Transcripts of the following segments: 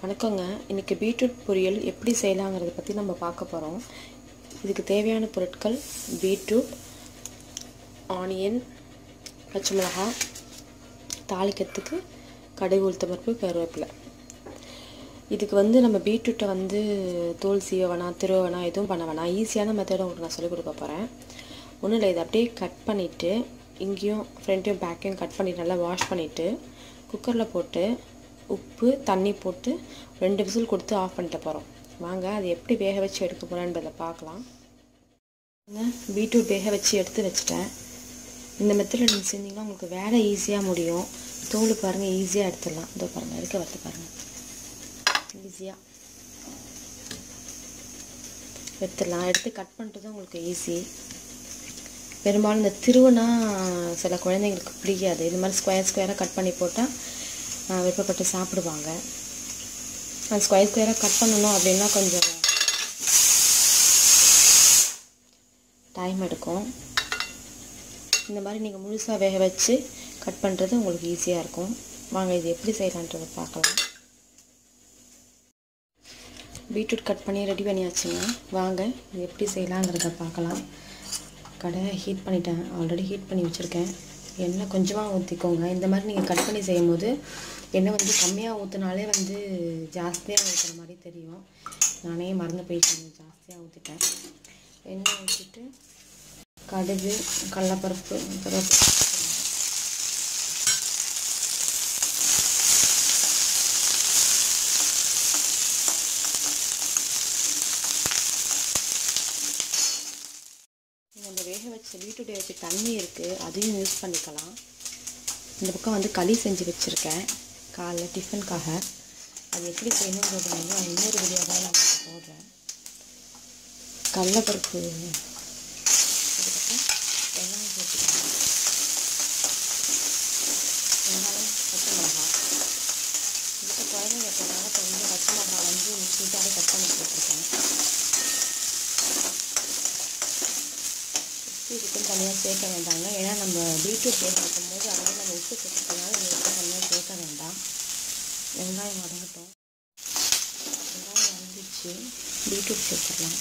வணக்கங்க இன்றைக்கி பீட்ரூட் பொரியல் எப்படி செய்யலாங்கிறத பற்றி நம்ம பார்க்க போகிறோம் இதுக்கு தேவையான பொருட்கள் பீட்ரூட் ஆனியன் பச்சை மிளகாய் தாளிக்கிறதுக்கு கடுகு உளுத்தம்பருப்பு கருவேப்பிலை இதுக்கு வந்து நம்ம பீட்ரூட்டை வந்து தோல் சீவ வேணாம் திருவ வேணாம் எதுவும் பண்ண வேணாம் ஈஸியான மெத்தடை உங்களுக்கு நான் சொல்லிக் கொடுக்க போகிறேன் ஒன்றும் இல்லை இதை அப்படியே கட் பண்ணிவிட்டு இங்கேயும் ஃப்ரண்ட்டையும் பேக்கையும் கட் பண்ணிவிட்டு நல்லா வாஷ் பண்ணிவிட்டு குக்கரில் போட்டு உப்பு தண்ணி போட்டு ரெண்டு விசில் கொடுத்து ஆஃப் பண்ணிட்டு போகிறோம் வாங்க அது எப்படி வேக வச்சு எடுக்க போகிறேன்றதை பார்க்கலாம் பீட்ரூட் வேக வச்சு எடுத்து வச்சுட்டேன் இந்த மெத்தடில் நீங்கள் செஞ்சீங்கன்னா உங்களுக்கு வேலை ஈஸியாக முடியும் தோல் பாருங்கள் ஈஸியாக எடுத்துடலாம் இதோ பாருங்கள் எடுக்க வரது பாருங்கள் ஈஸியாக எடுத்துடலாம் எடுத்து கட் பண்ணுறது உங்களுக்கு ஈஸி பெரும்பாலும் இந்த திருவுனா சில குழந்தைங்களுக்கு பிடிக்காது இது மாதிரி ஸ்கொயர் ஸ்கொயராக கட் பண்ணி போட்டால் விருப்பப்பட்டு சாப்பிடுவாங்க அது ஸ்கொயர் ஸ்கொயராக கட் பண்ணணும் அப்படின்னா கொஞ்சம் டைம் எடுக்கும் இந்த மாதிரி நீங்கள் முழுசாக வேக வச்சு கட் பண்ணுறது உங்களுக்கு ஈஸியாக இருக்கும் வாங்க இது எப்படி செய்யலான்றதை பார்க்கலாம் பீட்ரூட் கட் பண்ணி ரெடி பண்ணியாச்சுங்க வாங்க இது எப்படி செய்யலாங்கிறத பார்க்கலாம் கடாயை ஹீட் பண்ணிட்டேன் ஆல்ரெடி ஹீட் பண்ணி வச்சுருக்கேன் எண்ணெய் கொஞ்சமாக ஊற்றிக்கோங்க இந்த மாதிரி நீங்கள் கட் பண்ணி செய்யும் போது எண்ணெய் வந்து கம்மியாக ஊற்றினாலே வந்து ஜாஸ்தியாக ஊற்றுற மாதிரி தெரியும் நானே மறந்து போயிட்டு கொஞ்சம் ஜாஸ்தியாக ஊற்றிட்டேன் எண்ணெய் ஊற்றிட்டு கடுகு கடலப்பருப்பு கருவேப்பிலை நம்ம வேக வச்ச பீட்ரூட்டை வச்சு தண்ணி இருக்குது அதையும் யூஸ் பண்ணிக்கலாம் இந்த பக்கம் வந்து களி செஞ்சு வச்சுருக்கேன் காலைல டிஃபனுக்காக அது எப்படி செய்யணுன்றது வந்து நான் இன்னொரு வீடியோவாக நான் போடுறேன் கடலப்பருப்பு அதுக்கப்புறம் வெங்காயம் சேர்த்துக்கலாம் வெங்காயம் பச்சை மிளகாய் இதுக்கு குழந்தைங்க இருக்கிறதுனால கொஞ்சம் பச்சை மிளகாய் வந்து நீட்டாகவே கட் பண்ணி போட்டிருக்கேன் உப்பு இதுக்கும் தனியாக சேர்க்க வேண்டாங்க ஏன்னா நம்ம பீட்ரூட் வேக வைக்கும் போது அதில் நம்ம உப்பு சேர்த்துக்கனால நீங்கள் உப்பு தனியாக சேர்க்க வேண்டாம் வெங்காயம் வதங்கட்டும் வெங்காயம் வதங்கிச்சு பீட்ரூட் சேர்த்துக்கலாம்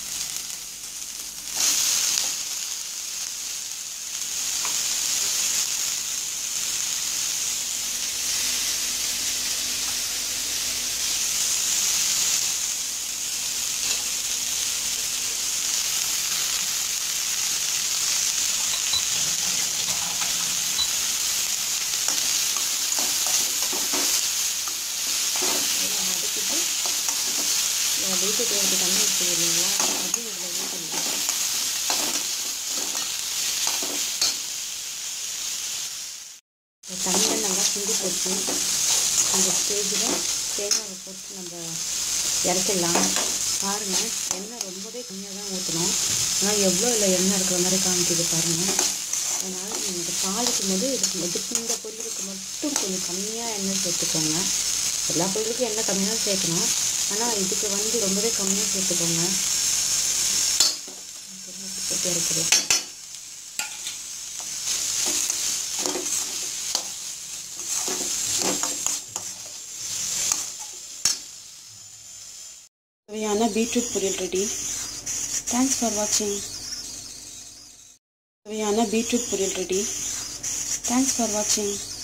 வதக்கிட்டு நம்ம பீட்ரூட் எனக்கு தண்ணி வச்சுருக்கோம் இல்லைங்களா அது இதில் ஊற்றிடலாம் தண்ணியில் நல்லா சுண்டி போச்சு அந்த ஸ்டேஜில் தேங்காவை போட்டு நம்ம இறக்கிடலாம் பாருங்கள் எண்ணெய் ரொம்பவே கம்மியாக தான் ஊற்றணும் ஆனால் எவ்வளோ இல்லை எண்ணெய் இருக்கிற மாதிரி காமிக்குது பாருங்கள் அதனால் நீங்கள் தாளிக்கும் போது இதுக்கு இதுக்கு இந்த பொருளுக்கு மட்டும் கொஞ்சம் கம்மியாக எண்ணெய் சேர்த்துக்கோங்க எல்லா பொருளுக்கும் எண்ணெய் கம்மியாக தான் சேர்க்கணும் ஆனால் இதுக்கு வந்து ரொம்பவே கம்மியாக சேர்த்துக்கோங்க போட்டு இருக்குது தேவையான பீட்ரூட் பொரியல் ரெடி தேங்க்ஸ் ஃபார் வாட்சிங் தேவையான பீட்ரூட் பொரியல் ரெடி தேங்க்ஸ் ஃபார் வாட்சிங்